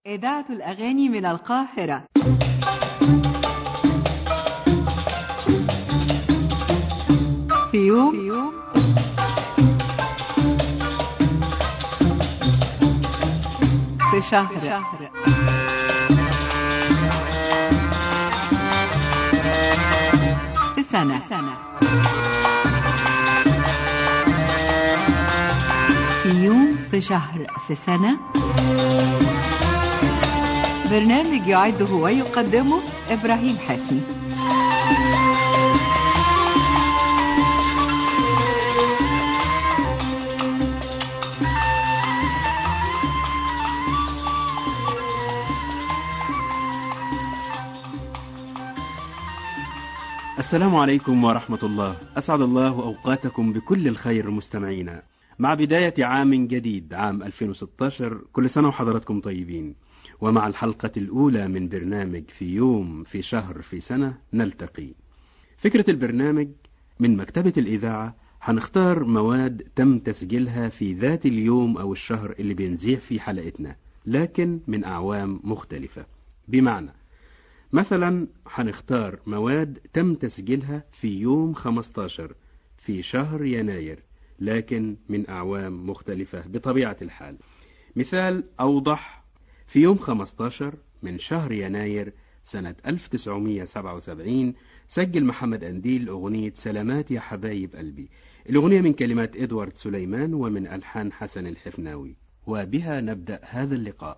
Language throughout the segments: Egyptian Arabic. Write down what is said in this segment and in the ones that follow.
إذاعة الأغاني من القاهرة في يوم, في يوم في شهر, في شهر في سنة, سنة في يوم في شهر في سنة برنامج يعده ويقدمه إبراهيم حسني السلام عليكم ورحمة الله أسعد الله أوقاتكم بكل الخير مستمعينا مع بداية عام جديد عام 2016 كل سنة وحضراتكم طيبين ومع الحلقة الأولى من برنامج في يوم في شهر في سنة نلتقي فكرة البرنامج من مكتبة الإذاعة هنختار مواد تم تسجيلها في ذات اليوم أو الشهر اللي بنذيع فيه حلقتنا لكن من أعوام مختلفة بمعنى مثلا هنختار مواد تم تسجيلها في يوم 15 في شهر يناير لكن من أعوام مختلفة بطبيعة الحال مثال أوضح في يوم 15 من شهر يناير سنة 1977 سجل محمد أنديل أغنية سلامات يا حبايب قلبي الأغنية من كلمات إدوارد سليمان ومن ألحان حسن الحفناوي وبها نبدأ هذا اللقاء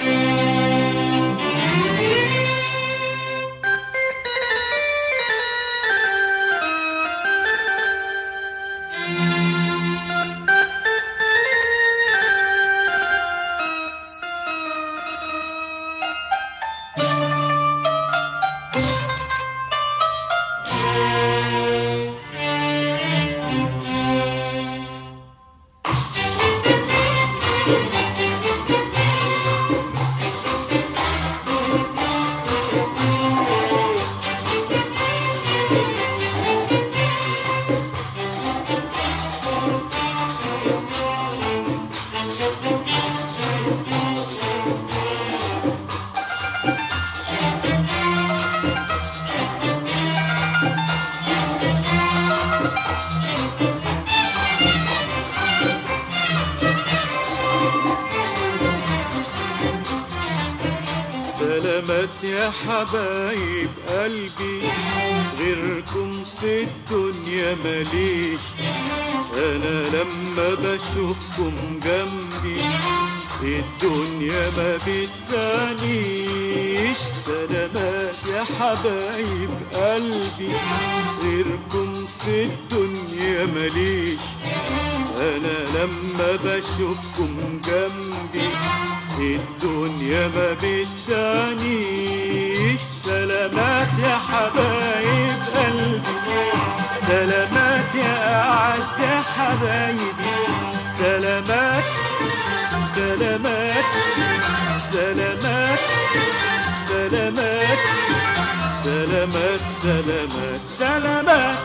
سلامات يا حبايب قلبي غيركم في الدنيا ماليش انا لما بشوفكم جنبي الدنيا ما بتسانيش سلامات يا حبايب قلبي غيركم في الدنيا ماليش انا لما بشوفكم جنبي الدنيا ما بتسانيش سلامات يا حبايب قلبي سلامات يا أعز يا حبايبي سلامات سلامات سلامات سلامات سلامات سلامات سلامات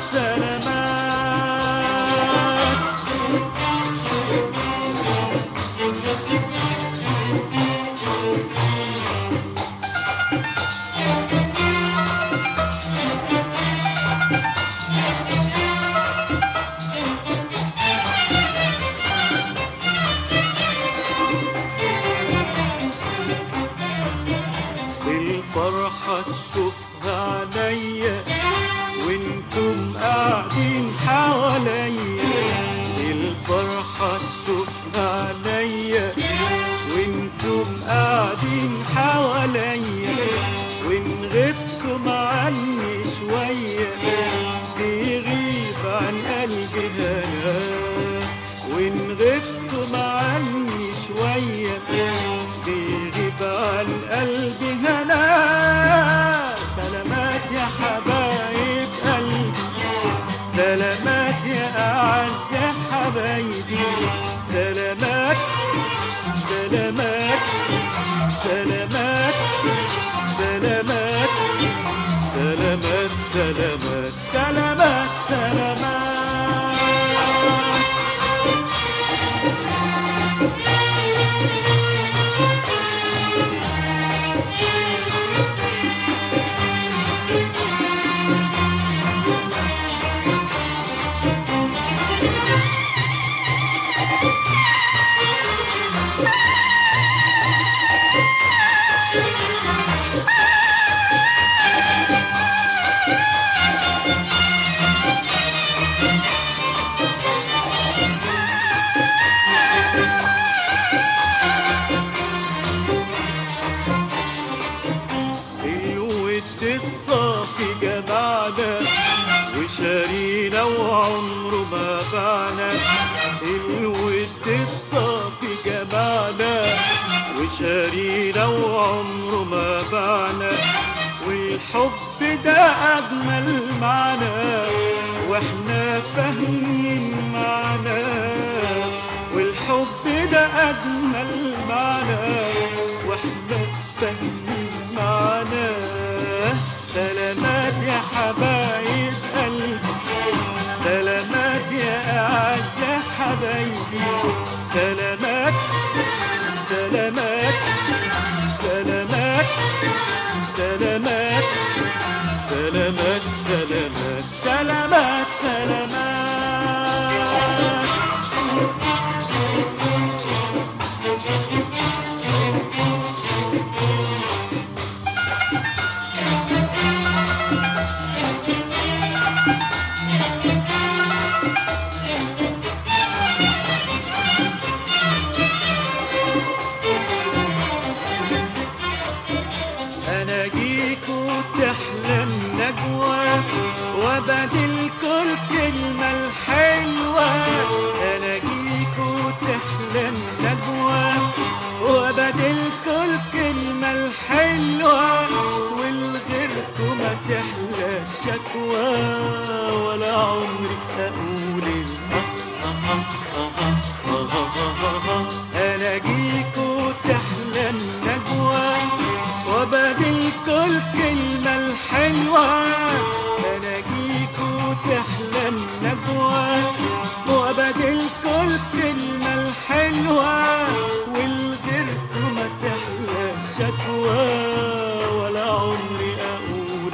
سلامات الفرحة تشوفها عينيا وانتم قاعدين حواليا الفرحة تشوفها عينيا وانتم قاعدين حواليا وان غبتم عني شوية بيغيب عن قلبي هنا وان غبتم عني شوية بيغيب عن قلبي هنا سلامات يا حبايب قلبي سلامات يا أعز يا حبايبي سلامات سلامات سلامات شارينا وعمره ما باعنا والحب ده أجمل معنا واحنا فاهمين معنا والحب ده أجمل معنا واحنا فاهمين معنا سلامات يا حبايب قلبي سلامات يا أعز حبايبي سلامات سلامات سلامات سلامات سلامات سلامات سلامات سلامات انا جيك وتحلم نجوى وبدل كل كلمة الحلوة انا جيك وتحلم نجوى وبدل كل كلمة الحلوة والغيركم ما تحلى الشكوى ولا عمري اقول انا جيك وتحلم نجوى وبدل كل كلمة الحلوة أنا جيك وتحلم نجوى وبدل كل كلمة الحلوة والغيرك ما تحلى الشكوى ولا عمري أقول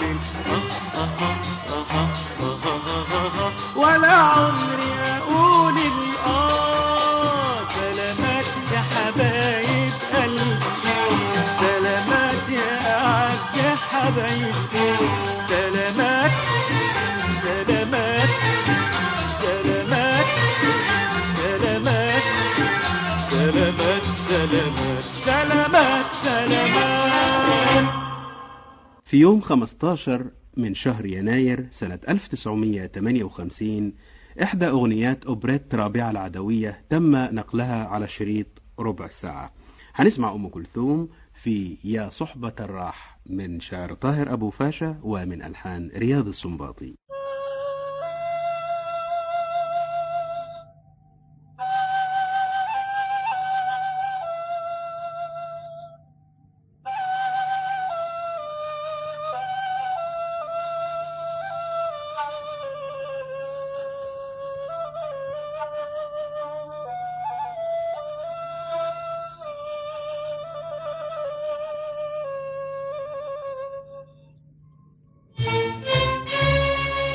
ولا عمري أقول الآه سلامات يا حبايب قلبي سلامات يا أعز يا حبايبي سلامات سلامات سلامات سلامات سلامات سلامات سلامات سلامات في يوم 15 من شهر يناير سنة 1958 إحدى أغنيات أوبريت رابعة العدوية تم نقلها على شريط ربع ساعة هنسمع أم كلثوم في يا صحبة الراح من شعر طاهر أبو فاشا ومن ألحان رياض السنباطي Thank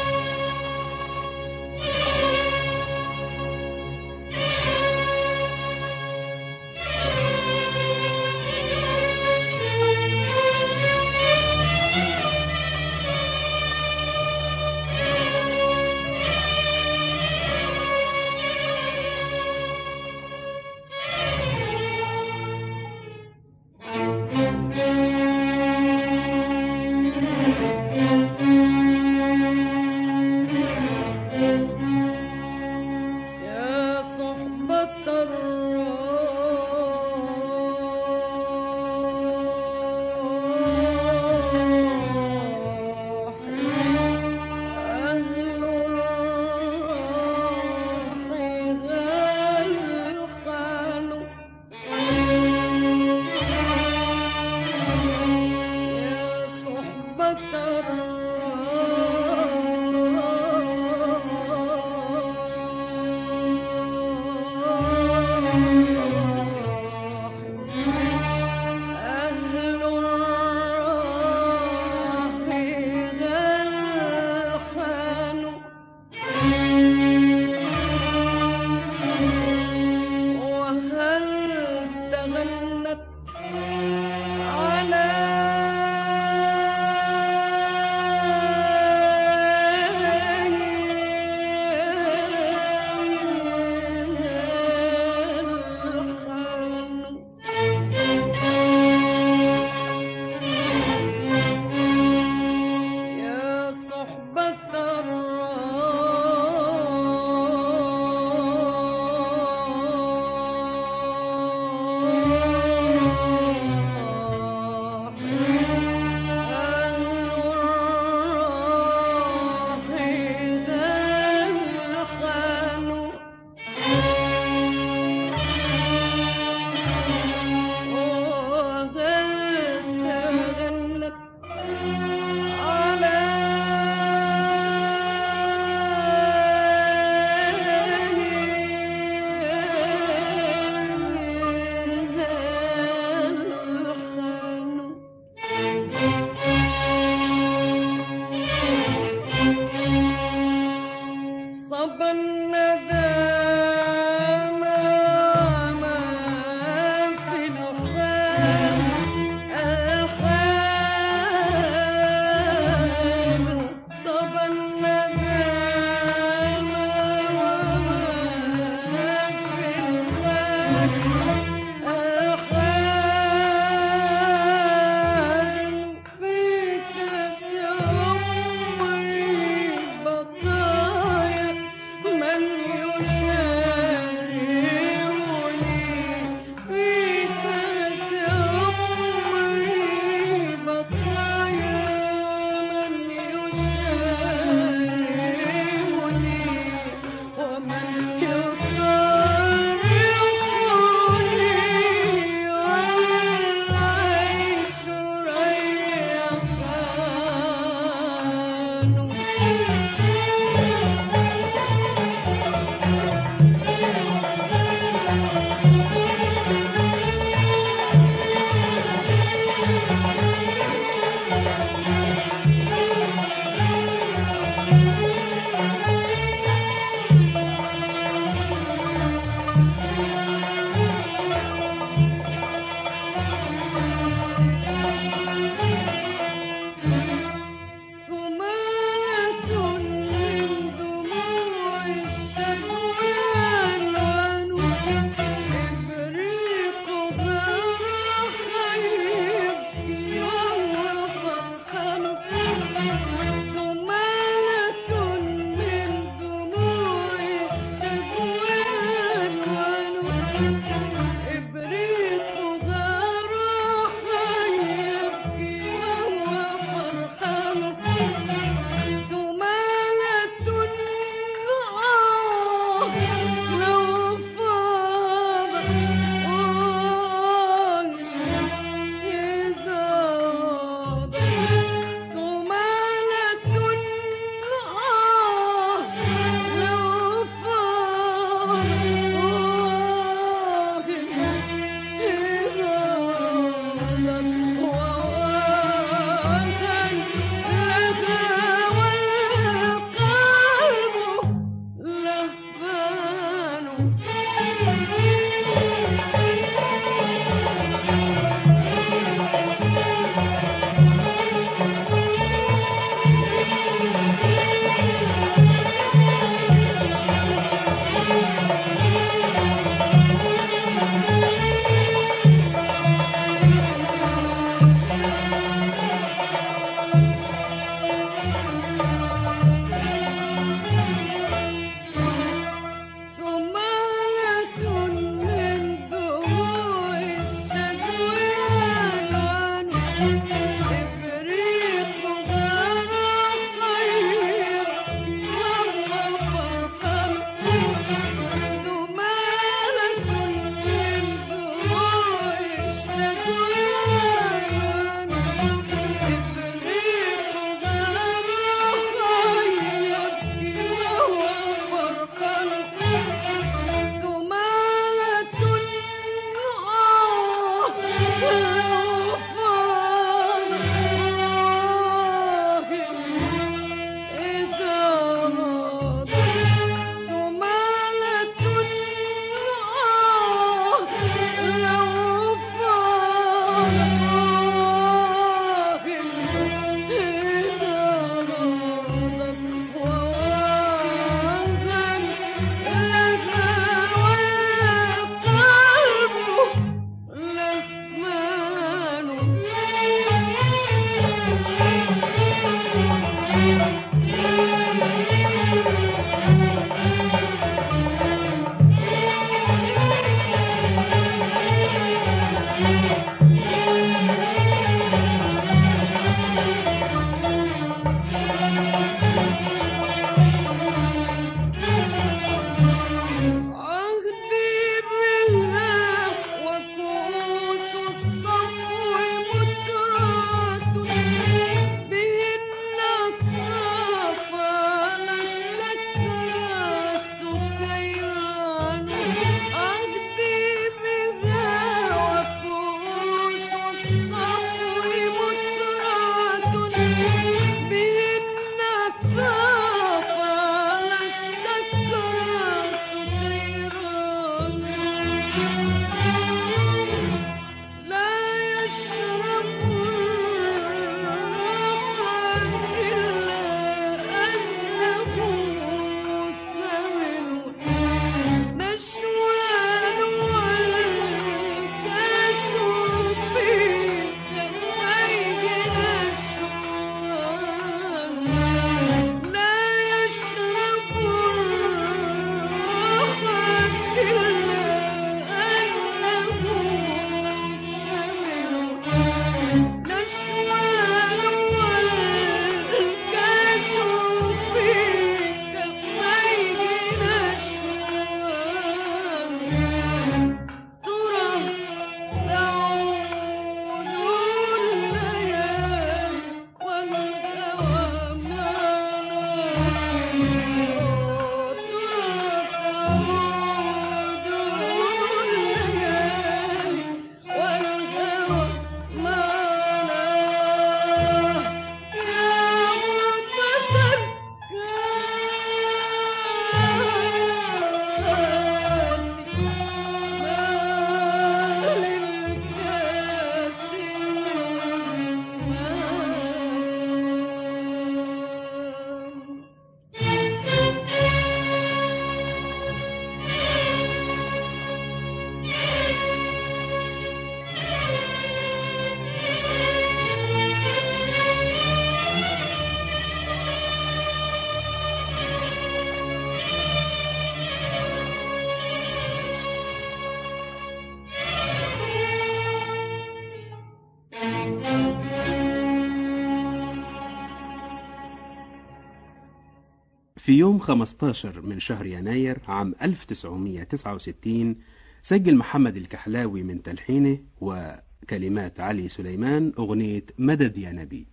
في يوم 15 من شهر يناير عام 1969 سجل محمد الكحلاوي من تلحينه وكلمات علي سليمان أغنية مدد يا نبي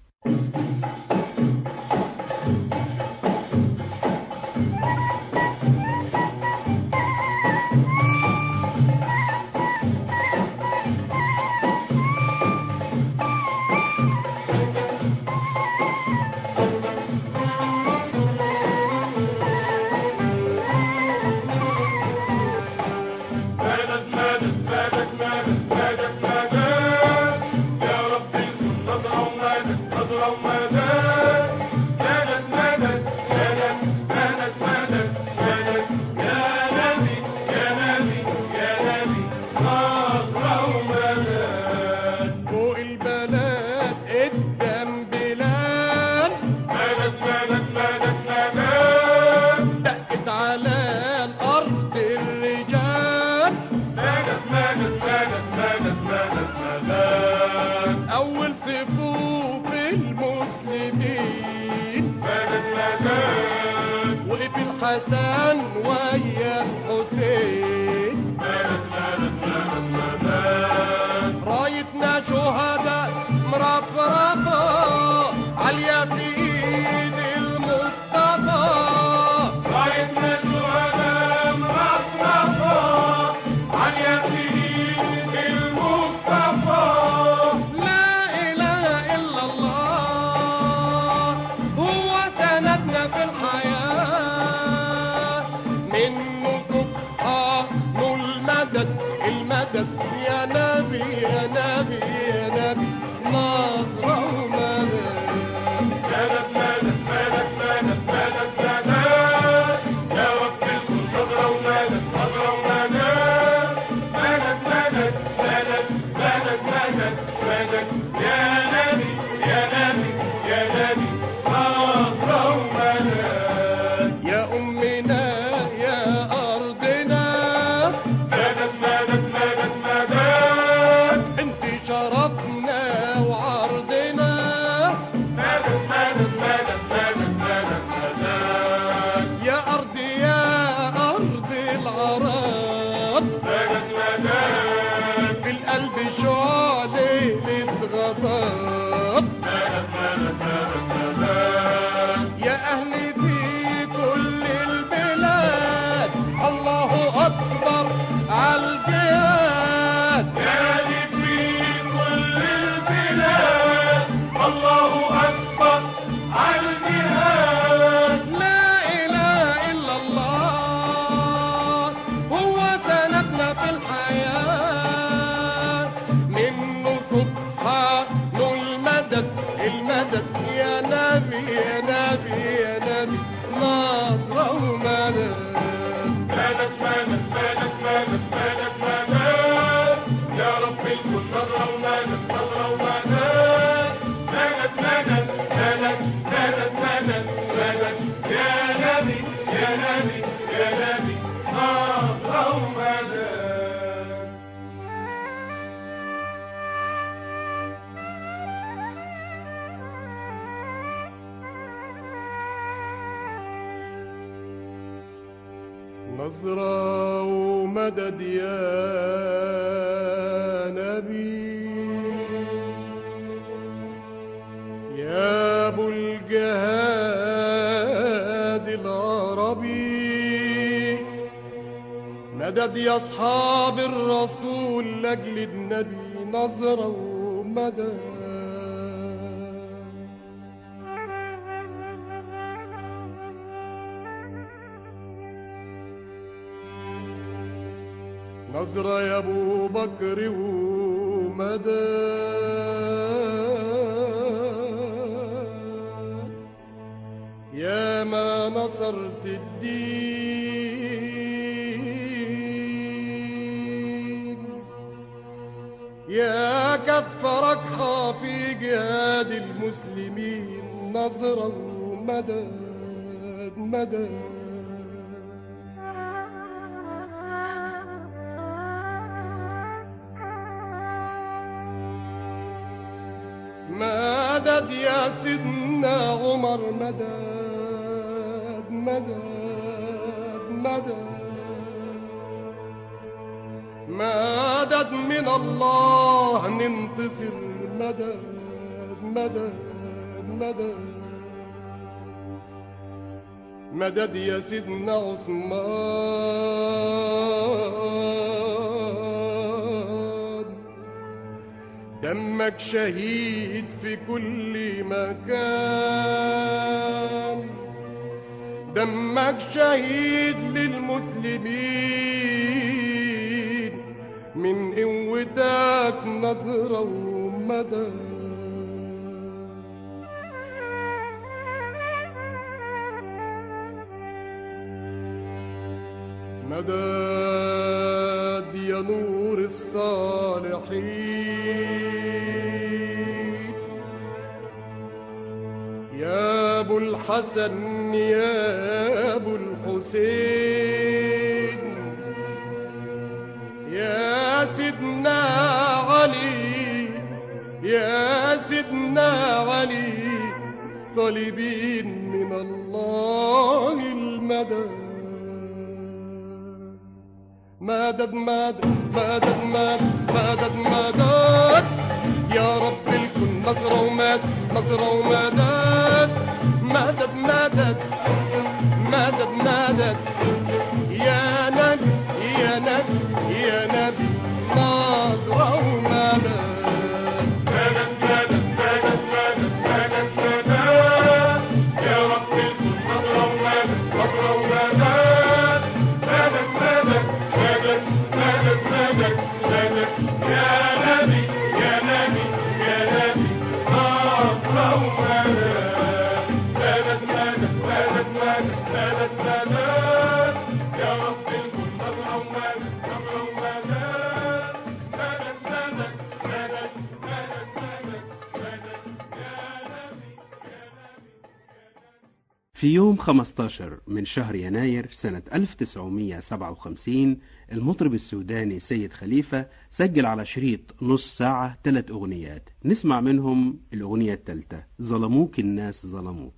مدد مدد مدد مدد مدد مدد يا ربي كن نظرة ومدد نظرة ومدد مدد مدد مدد مدد مدد مدد يا نبي يا نبي يا نبي نظرة ومدد فوق البلد قدام بلاد مدد مدد مدد مدد دقت على الأرض الرجال مدد مدد مدد مدد مدد مدد أول صفوف المسلمين مدد مدد وقف الحسن ويا الحسين مدد مدد مدد مدد رايتنا شهداء مرفرفة عالية في ايد المصطفى رايتنا شهداء مرفرفة عن يمين المصطفى لا إله إلا الله هو سندنا في الحياة منه سبحانه المدد المدد يا نبي يا نبي يا نبي نصر ومدد مدد مدد مدد مدد مدد مدد يا رب الكل نظرة ومدد نظرة ومدد مدد مدد مدد مدد مدد مدد يا نبي يا نبي يا نبي نظرة ومدد يا أمنا يا أرضنا مدد مدد مدد مدد انت شرفنا وعرضنا مدد مدد مدد مدد مدد مدد يا أرض يا أرض العرب مدد مدد في القلب شعلة غضب يا أهلي في كل البلاد الله أكبر عالجهاد يعني في كل البلاد الله أكبر على الجهاد لا إله إلا الله هو سندنا في الحياة منه سبحانه المدد المدد يا نبي يا نبي يا نبي نصر ومدد مدد مدد مدد مدد مدد مدد يا رب الكل نظرة ومدد نظرة ومدد مدد مدد مدد مدد مدد مدد يا نبي يا نبي يا نبي نظرة ومدد نظرة ومدد يا نبي يا ابو الجهاد العربي مدد يا اصحاب الرسول لاجل النبي نظرة ومدد نظرة يا ابو بكر ومدى يا ما نصرت الدين يا كفرك في جهاد المسلمين نظرة ومدد مدد مدد يا سيدنا عمر مدد مدد مدد مدد من الله ننتصر مدد مدد مدد مدد يا سيدنا عثمان دمك شهيد في كل مكان دمك شهيد للمسلمين من قوتك نظرة ومدى مدد يا نور الصالحين يا ابو الحسن يا ابو الحسين يا سيدنا علي يا سيدنا علي طالبين من الله المدد مدد مدد مدد مدد مدد مدد يا رب الكل نصرة ومدد نصرة ومدد مدد مدد مدد مدد يا نبي يا نبي يا نبي نصرة ومدد مدد مدد مدد مدد مدد مدد يا رب الكل نظرة ومدد نظرة ومدد مدد مدد مدد مدد مدد مدد يا نبي يا نبي يا نبي نظرة ومدد مدد مدد مدد مدد مدد مدد يا رب الكل نظرة ومدد نظرة ومدد مدد مدد مدد مدد مدد مدد يا نبي يا نبي في يوم 15 من شهر يناير سنة 1957 المطرب السوداني سيد خليفة سجل على شريط نص ساعة ثلاث أغنيات نسمع منهم الأغنية الثالثة ظلموك الناس ظلموك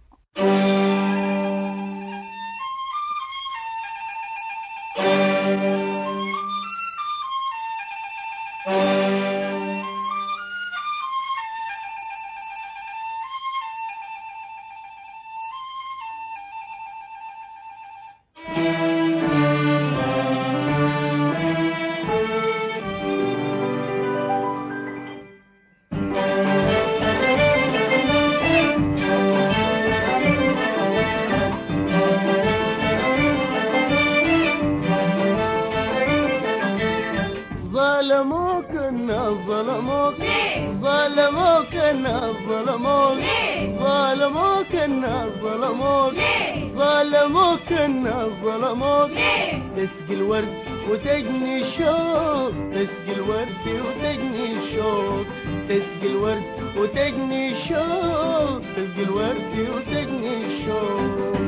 ظلموك الناس ظلموك ظلموك الناس ظلموك ظلموك الناس ظلموك ظلموك الناس ظلموك تسقي الورد وتجني الشوق تسقي الورد وتجني الشوق تسقي الورد وتجني الشوق تسقي الورد وتجني الشوق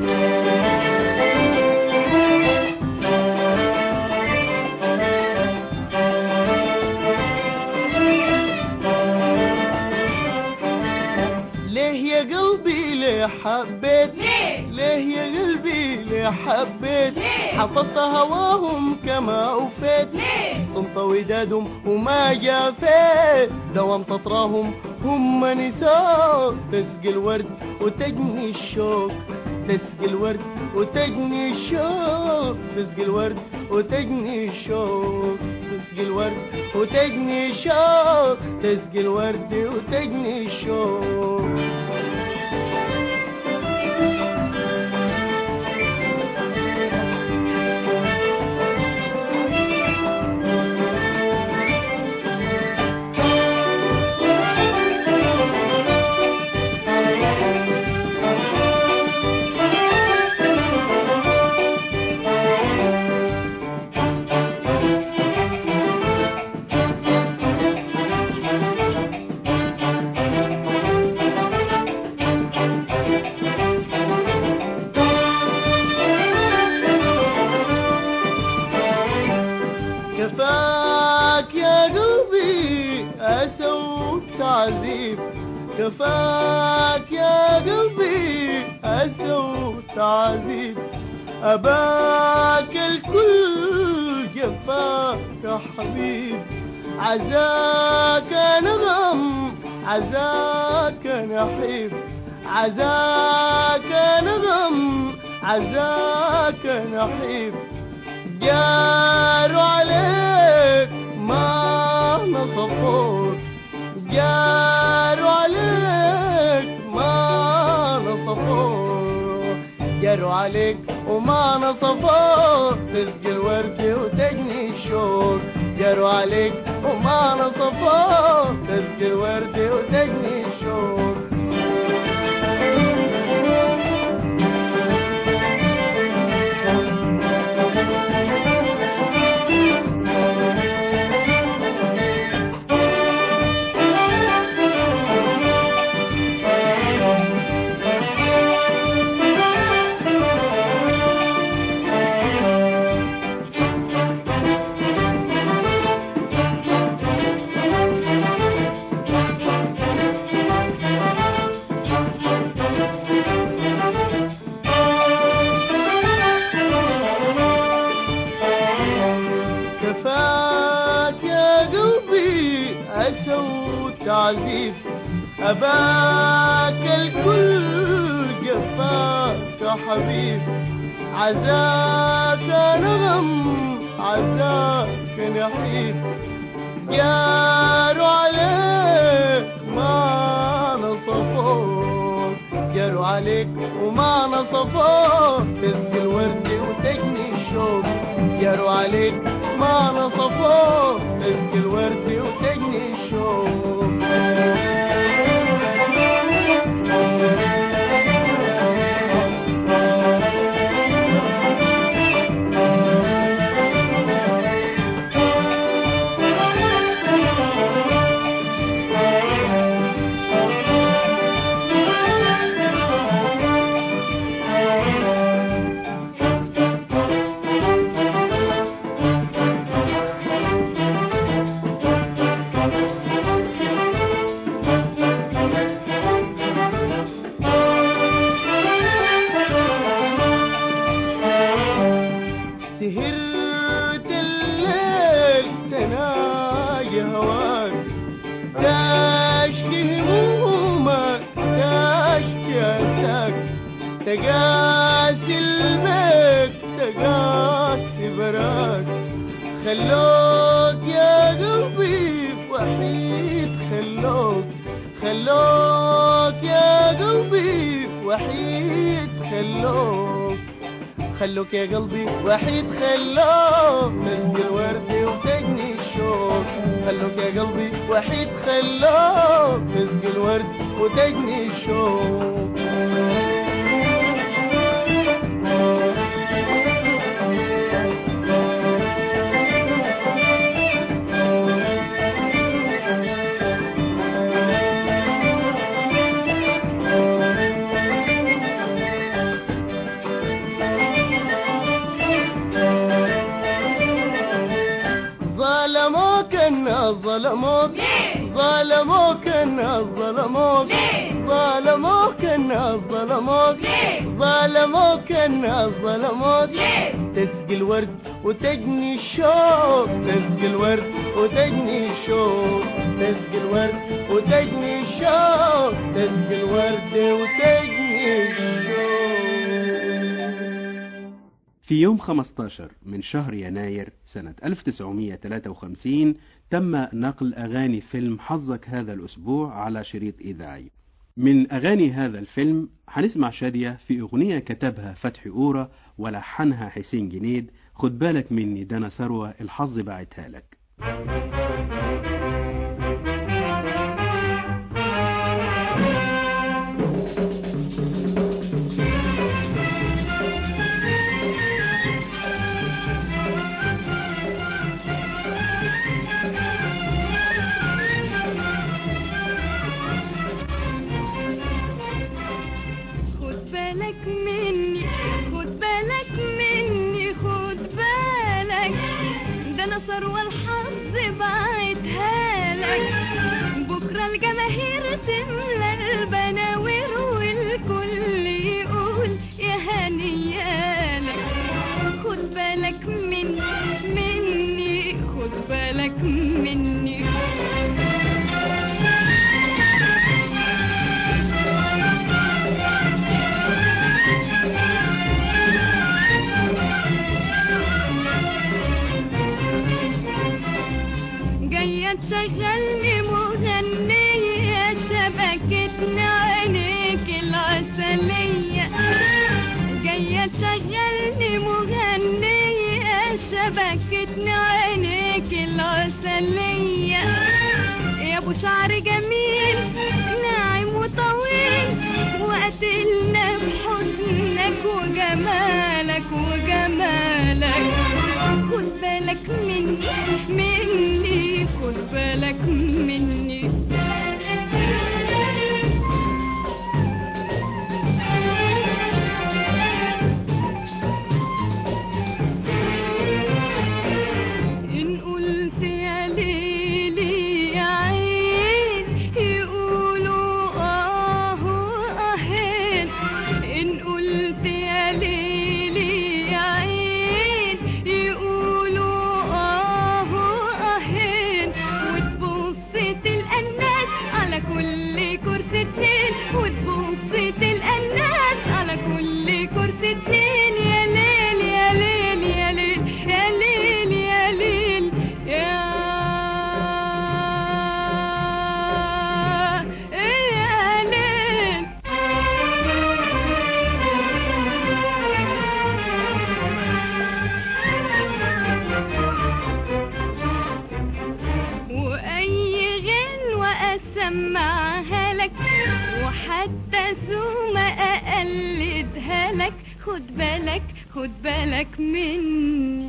ليه يا قلبي ليه حبيت ليه يا قلبي ليه حبيت حفظت هواهم كما أوفيت صمت ودادهم وما جافيت دوام تطراهم هم نساء تسقي الورد وتجني الشوق تسقي الورد وتجني الشوق تسقي الورد وتجني الشوق تسقي الورد وتجني الشوق تسقي الورد وتجني الشوق كفاك يا قلبي أسوء تعذيب كفاك يا قلبي أسوء تعذيب أباك الكل جفاك يا حبيب عزاك نغم عزاك نحيب عزاك نغم عزاك نحيب جاروا عليك ما نصفوك جاروا عليك ما نصفوك جاروا عليك وما نصفوك تسقي الورد وتجني الشوق جاروا عليك وما نصفوك تسقي الورد وتجني الشوق كفاك يا قلبي أسى وتعذيب أباك الكل جفاك يا حبيب عزاك نغم عزاك نحيب جاروا عليك ما نصفوك جاروا عليك وما نصفوك تسقي الورد وتجني الشوق جاروا عليك ما نصفوك تسقي الورد وتجني الشوق سهرت الليل تناجي هواك تشكي همومك تشكي أساك تقاسي الميك تقاسي براك خلوك يا قلبي وحيد خلوك خلوك يا قلبي وحيد خلوك خلوك يا قلبي وحيد خلوك تسقي الورد وتجني الشوق خلوك يا قلبي وحيد خلوك تسقي الورد وتجني الشوق ظلموك الناس ظلموك ظلموك الناس ظلموك ظلموك الناس ظلموك ظلموك الناس ظلموك تسقي الورد وتجني الشوق تسقي الورد وتجني الشوق تسقي الورد وتجني الشوق تسقي الورد وتجني الشوق في يوم 15 من شهر يناير سنة 1953 تم نقل أغاني فيلم حظك هذا الأسبوع على شريط إذاعي من أغاني هذا الفيلم هنسمع شادية في أغنية كتبها فتحي أورا ولحنها حسين جنيد خد بالك مني ده أنا ثروة الحظ بعتها لك خد بالك مني خد بالك مني خد بالك ده انا ثروة الحظ بعتها لك بكرة الجماهير تملى البناوير والكل يقول يا هنيالك اسمعها لك وحتى ثم اقلدها لك خد بالك خد بالك مني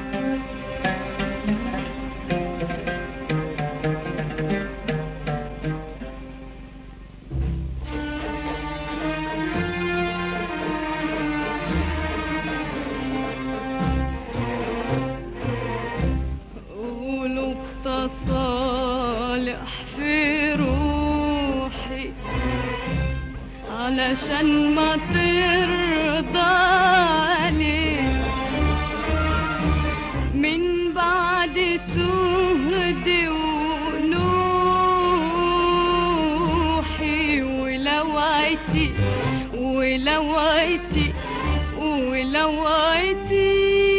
قولوا تصالح في روحي علشان ما ترضى عليك من بعد سهد ونوحي ولوعتي ولوعتي ولوعتي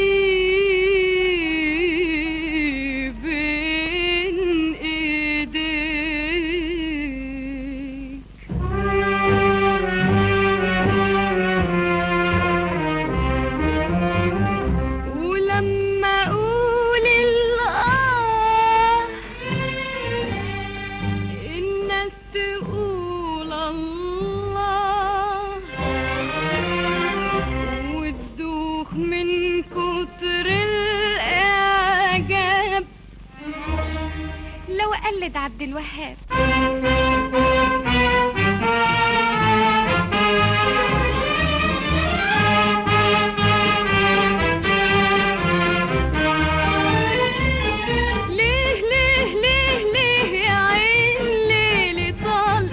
بين ايديك ولما اقول الاه الناس تقول الله وتدوخ من كتر الاعجاب لو قلد عبد الوهاب ليه ليه ليه ليه يا عين ليلي طال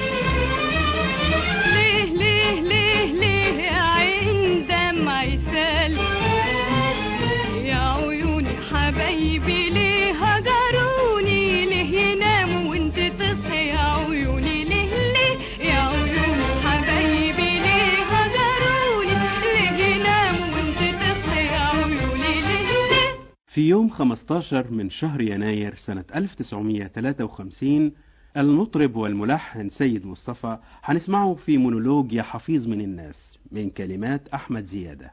ليه ليه ليه ليه يا عين دمعي سال يا عيوني حبايبي ليه هجروني ليه يناموا وانت تصحي يا عيوني ليه ليه يا عيوني حبايبي ليه هجروني ليه يناموا وانت تصحي يا عيوني ليه ليه في يوم 15 من شهر يناير سنة 1953 المطرب والملحن سيد مصطفى هنسمعه في مونولوج يا حفيظ من الناس من كلمات أحمد زيادة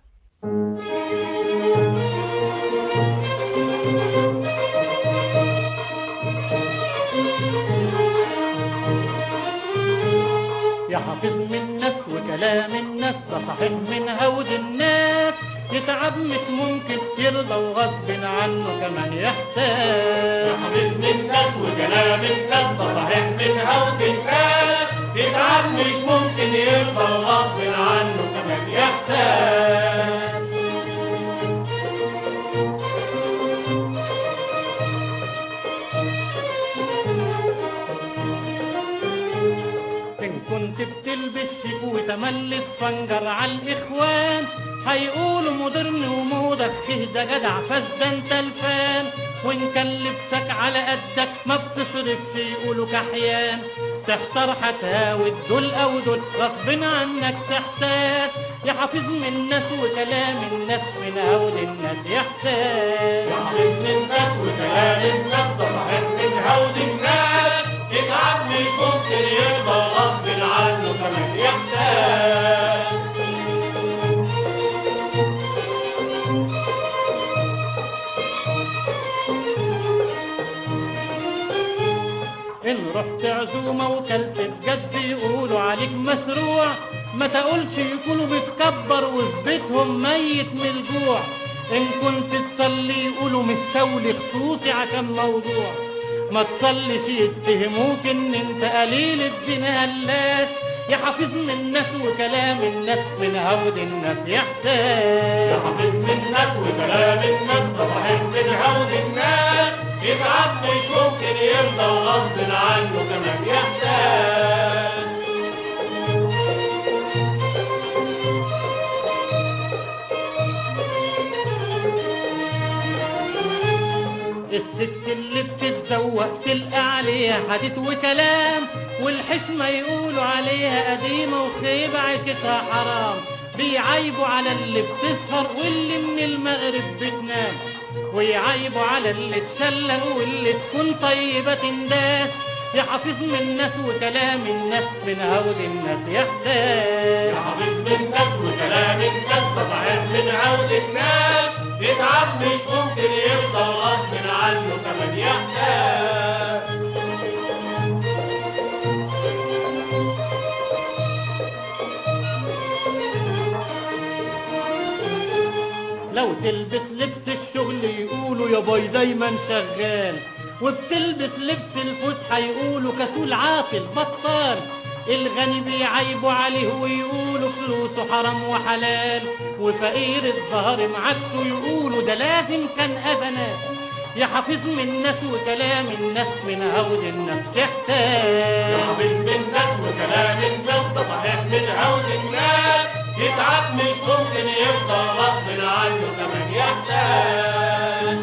يا حافظ من الناس وكلام الناس ده صحيح من هود الناس يتعب مش ممكن يرضى وغصب عنه كمان يحتاج يا حبيب من الناس وكلام الناس ده صحيح من هود الناس يتعب مش ممكن يرضى غصب عنه كمان يحتاج إن كنت بتلبس شيك وتملي تفنجر على الإخوان هيقولوا مودرن وموضة فيه ده جدع فاز ده انت الفان وإن كان لبسك على قدك ما بتصرفش يقولوا كحيان تحتار هتهاوي دول أو دول غصب عنك تحتاس يا حافظ من الناس وكلام الناس من هول الناس يحتاج يا حبيب من الناس وكلام الناس ده صحيح من هود الناس يتعب مش ممكن يرضى غصب عنه كمان يحتاج إن رحت عزومة وكلت بجد يقولوا عليك مسروع ما تقولش يكونوا بتكبر وفي بيتهم ميت من الجوع إن كنت تصلي يقولوا مستولي خصوصي عشان موضوع ما تصليش يتهموك إن أنت قليل الدين هلاس يا حافظ من الناس وكلام الناس من هود الناس يحتاج يا حبيب من الناس وكلام الناس ده صحيح من هود الناس يتعب مش ممكن يرضى وغصب عنه كمان يحتاج الست اللي بتتزوق تلقى عليها حديث وكلام والحشمة يقولوا عليها قديمة وخيبة عيشتها حرام بيعيبوا على اللي بتسهر واللي من المغرب بتنام ويعيبوا على اللي تشلق واللي تكون طيبة تنداس يا حافظ من الناس وكلام الناس من هود الناس يحتاج يا حبيب من الناس وكلام الناس ده صحيح من عود الناس يتعب مش ممكن يرضى غصب عنه كمان يحتاج لو تلبس لبس الشغل يقولوا يا باي دايما شغال وبتلبس لبس الفسحة يقولوا كسول عاطل بطال الغني بيعيبوا عليه ويقولوا فلوسه حرام وحلال وفقير الظهر معكسه يقولوا ده لازم كان أبنات يا حافظ من الناس وكلام الناس من هود الناس تحتاج يعمل من الناس وكلام الناس ده صحيح من هول الناس يتعب مش ممكن يفضل غصب عنه كمان يحتاج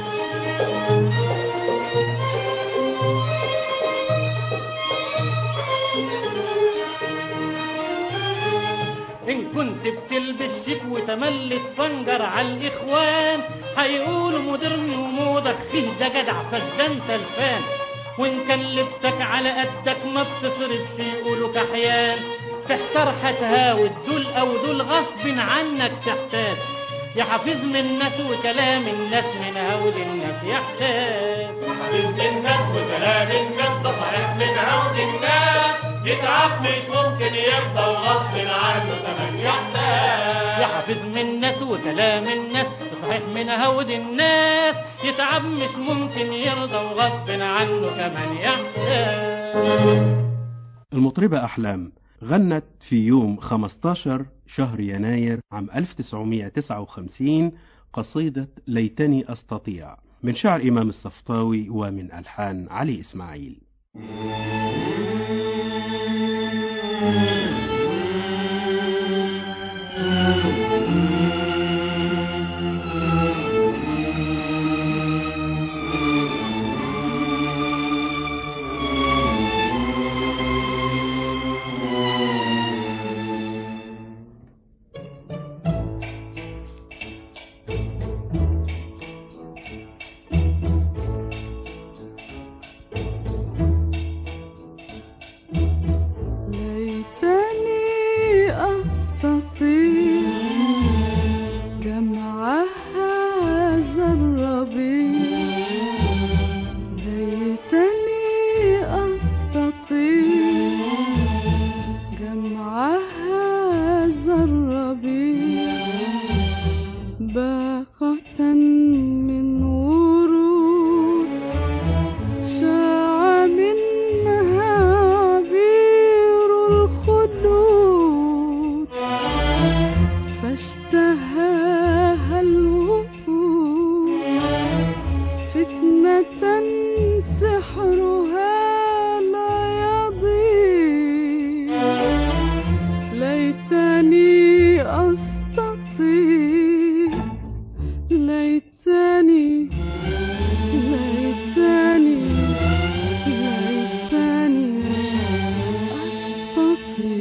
إن كنت بتلبس شيك وتملي تفنجر على الإخوان هيقولوا مودرن وموضة فيه ده جدع فدان تلفان وإن كان لبسك على قدك ما بتصرفش يقولوا كحيان تحتار هتهاود دول أو دول غصب عنك تحتاج يا حافظ من الناس وكلام الناس من هود الناس يحتاج حافظ من الناس وكلام الناس ده صحيح من هول الناس يتعب مش ممكن يفضل غصب عنه كمان يحتاج يا حافظ من الناس وكلام الناس صحيح من هود الناس يتعب مش ممكن يرضى وغصب عنه كمان يحتاج المطربة أحلام غنت في يوم 15 شهر يناير عام 1959 قصيدة ليتني أستطيع من شعر إمام الصفطاوي ومن ألحان علي إسماعيل ليتني أستطيع جمع هذا الربيع ليتني أستطيع جمع هذا الربيع باقة من ورود شاع منها عبير الخدود فاشتهاها الوفود فتنة سحرها لا يضيع ليتني أستطيع ليتني ليتني ليتني أستطيع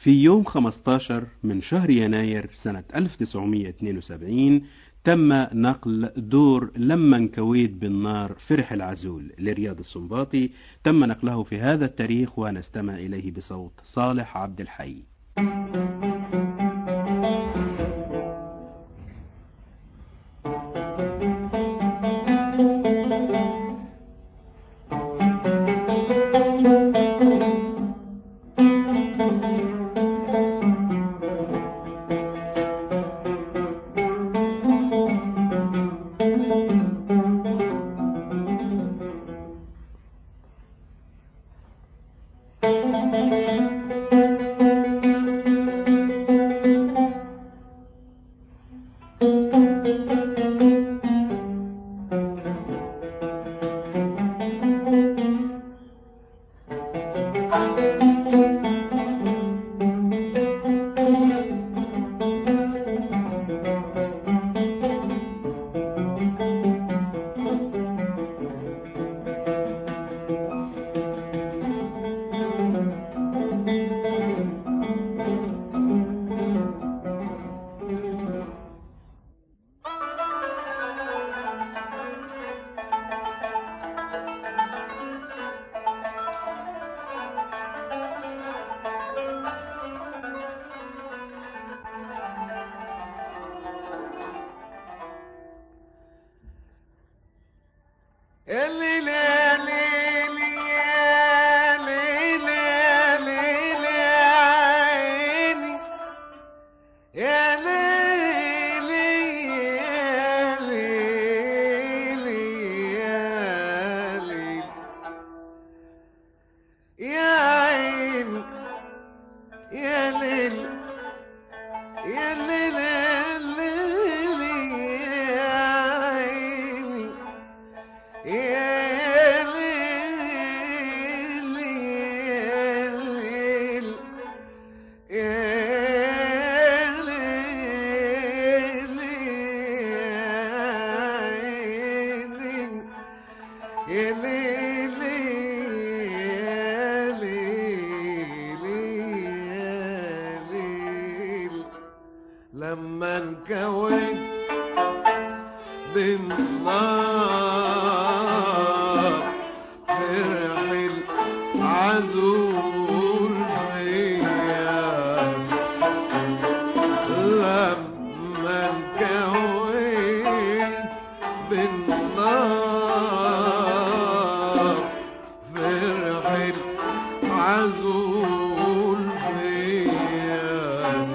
في يوم 15 من شهر يناير سنة 1972 تم نقل دور لما انكويت بالنار فرح العزول لرياض السنباطي تم نقله في هذا التاريخ ونستمع إليه بصوت صالح عبد الحي لما انكوت بالنار فرح العزول فيا لما انكوت بالنار فرح العزول فيا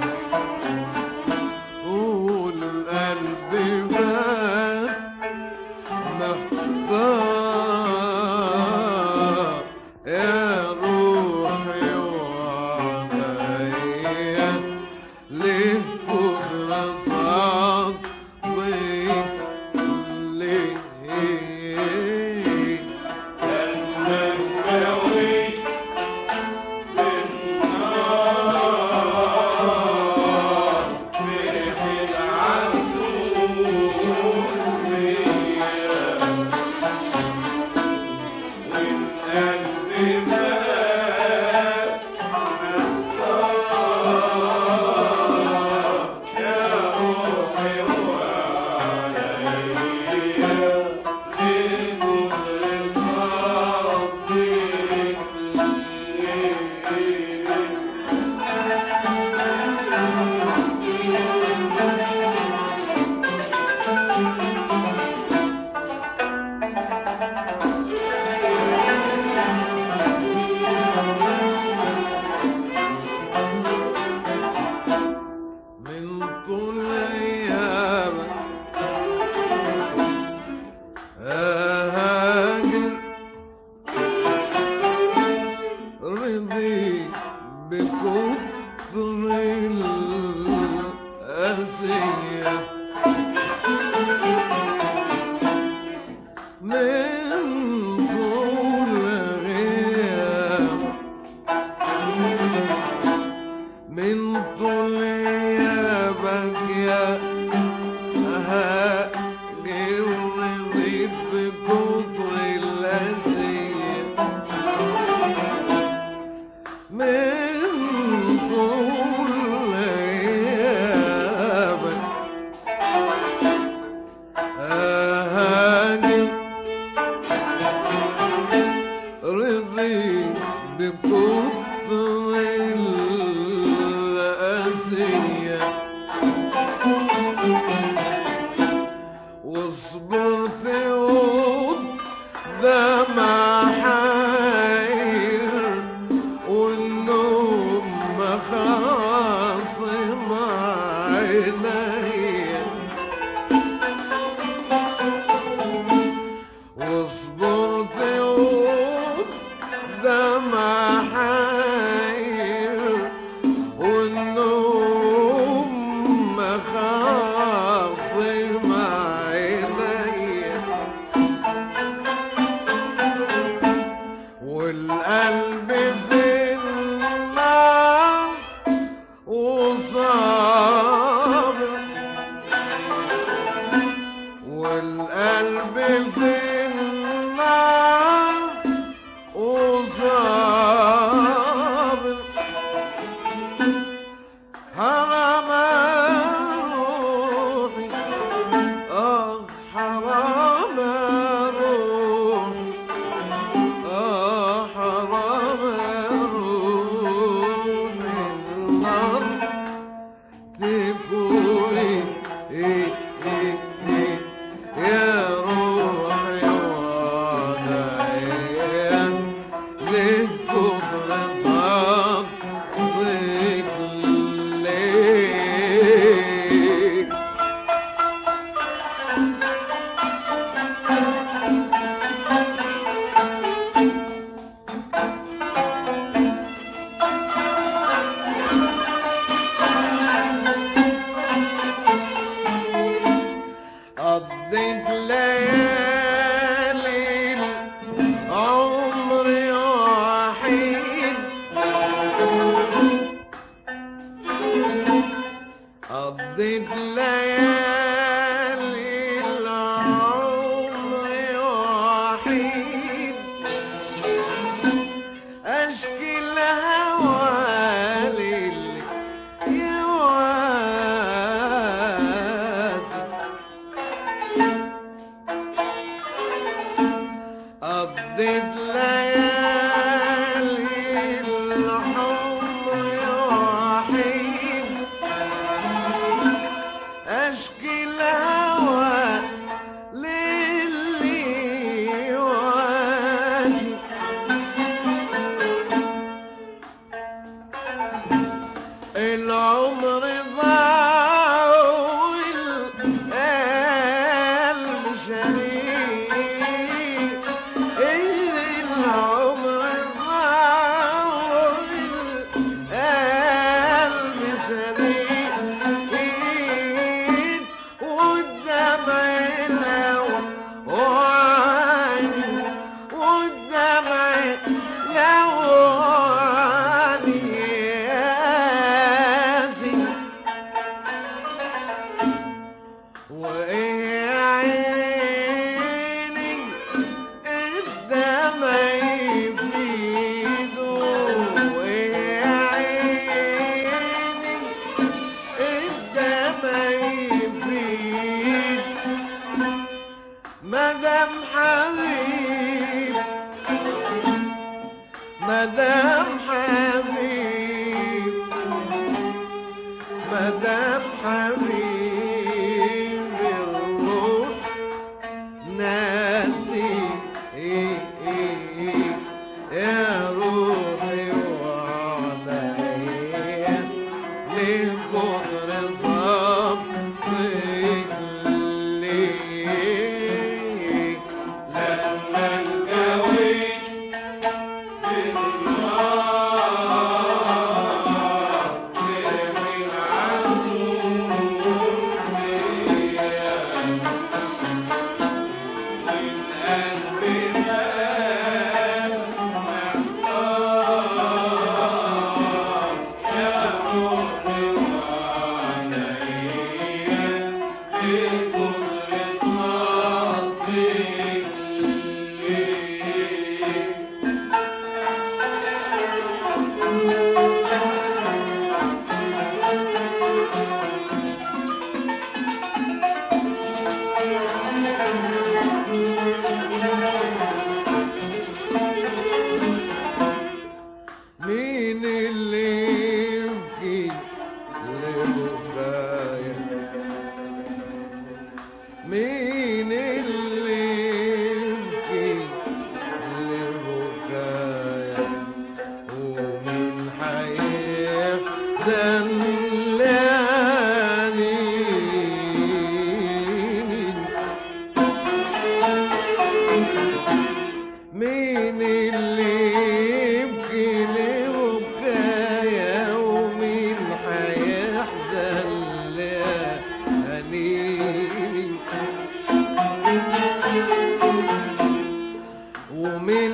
والقلب بات وفي النار وصابر حرم روحي آه حرم روحي آه حرم روحي النار تبوي إيه إيه إيه يا روحي وعدايا ليه كفر صدق ليه قضيت ليالي عمري وحيد قضيت ليالي عمري وحيد اشكي الهوى للي يواسي قضيت ليالي الحب وحيد اشكي الهوى للي يواسي العمر ضاع والقلب شريك العمر ضاع والقلب شريك والدمع الهوى وعيني والدمع لواني ياسي وإيه عيني الدمع يفيده وإيه عيني الدمع يفيد مدام حبيب مدام حبيب مدام حبيب الروح ناسي إيه إيه إيه يا روحي وعليا ليه كتر صبرك ليه لما انجويت مين اللي يبكي لبكايا مين اللي يبكي لبكايا ومين حيحزن لاني مين اللي يبكي لبكايا ومين حيحزن لأنيني ومين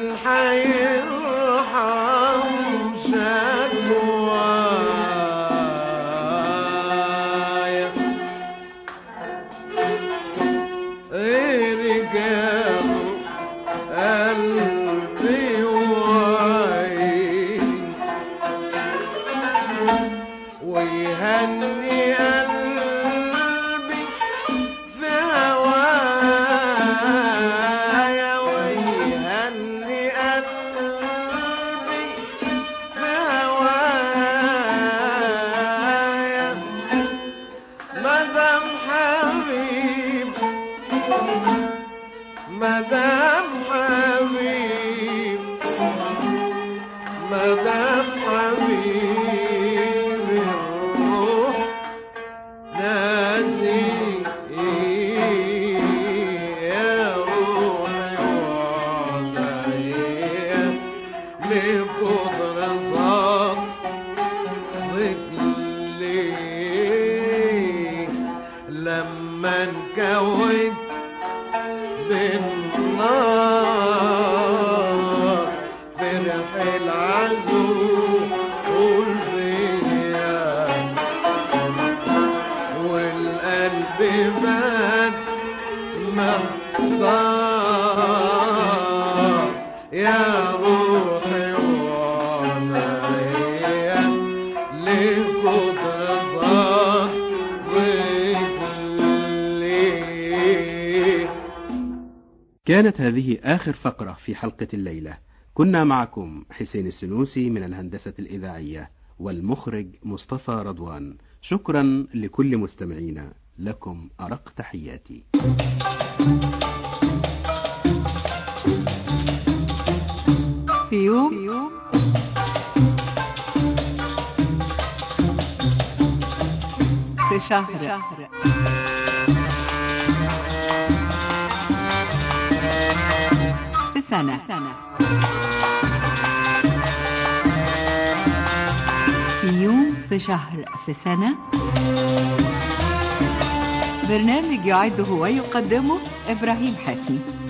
حيرحم شكوايا رجال مدام حبيب مدام حبيب الروح نادي يا روحي وعليا لقدر صدق ليه لما انكوت بالنار فرح العزوم والفيا والقلب مات محتار يا روحي وعنايا لقدر صدق ليه كانت هذه آخر فقرة في حلقة الليلة كنا معكم حسين السنوسي من الهندسة الإذاعية والمخرج مصطفى رضوان شكرا لكل مستمعينا لكم أرق تحياتي في يوم في شهر في سنة في يوم في شهر في سنة برنامج يعده ويقدمه إبراهيم حسني